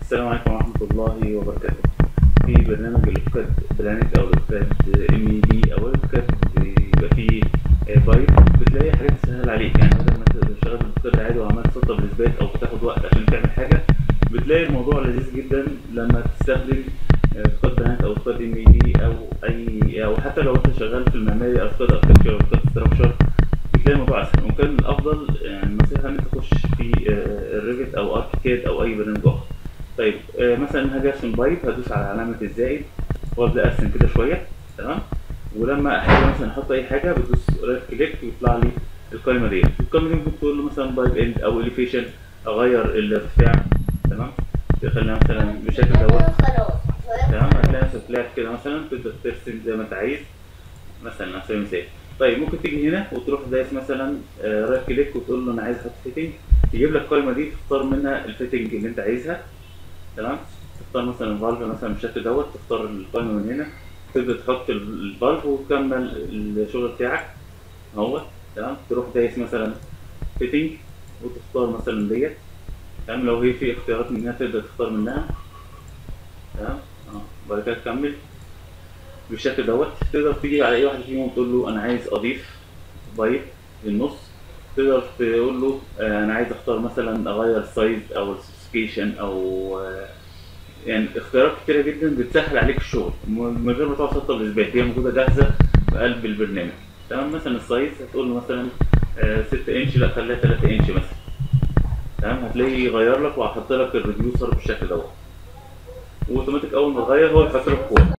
السلام عليكم ورحمة الله وبركاته. في برنامج الأوتوكاد بلانت أو الأوتوكاد ام اي دي أو الأوتوكاد بيبقى فيه آه، بايب بتلاقي حاجات تسهل عليك يعني بدل ما انت شغال بالأوتوكاد عادي وعمال تسطب الإثبات أو بتاخد وقت عشان تعمل حاجة بتلاقي الموضوع لذيذ جدا لما تستخدم آه، أوتوكاد بلانت أو أوتوكاد ام اي دي أو أي أو حتى لو أنت شغال في المعماري أوتوكاد أركتشر أو أوتوكاد ستراكشر بتلاقي الموضوع اسهل وكان الافضل يعني النصيحه ان انت تخش في آه، الريفت او اركيكاد او اي برنامج اخر طيب آه، مثلا هاجي ارسم بايب هدوس على علامه الزائد وابدا ارسم كده شويه تمام ولما احب مثلا احط اي حاجه بدوس رايت كليك ويطلع لي القائمه دي القائمه دي ممكن تقول له مثلا بايب اند او اليفيشن اغير الارتفاع تمام تخليها مثلا بالشكل دوت خلاص تمام هتلاقي نفسك طلعت كده مثلا تقدر ترسم زي ما انت عايز مثلا على سبيل المثال طيب ممكن تيجي هنا وتروح دايس مثلا آه، رايت كليك وتقول له انا عايز احط فيتنج يجيب لك القائمه دي تختار منها الفيتنج اللي انت عايزها تمام تختار مثلا الفالف مثلا بالشكل دوت تختار القائمه من هنا تبدا تحط ال- الفالف وتكمل الشغل بتاعك اهو تمام تروح دايس مثلا فيتنج وتختار مثلا ديت تمام لو هي في اختيارات منها تقدر تختار منها تمام اه بعد كده تكمل بالشكل دوت تقدر تيجي على اي واحد فيهم وتقول له انا عايز اضيف بايب للنص تقدر تقول له آه، انا عايز اختار مثلا اغير السايز او السبيسيفيكيشن او آه، يعني اختيارات كتيره جدا بتسهل عليك الشغل م- من غير ما تقعد تسطب الاثبات هي موجوده جاهزه في قلب البرنامج تمام مثلا السايز هتقول له مثلا 6 انش لا خليها 3 انش مثلا تمام هتلاقيه يغير لك وهحط لك الريديوسر بالشكل دوت واوتوماتيك اول ما تغير هو يحط لك كود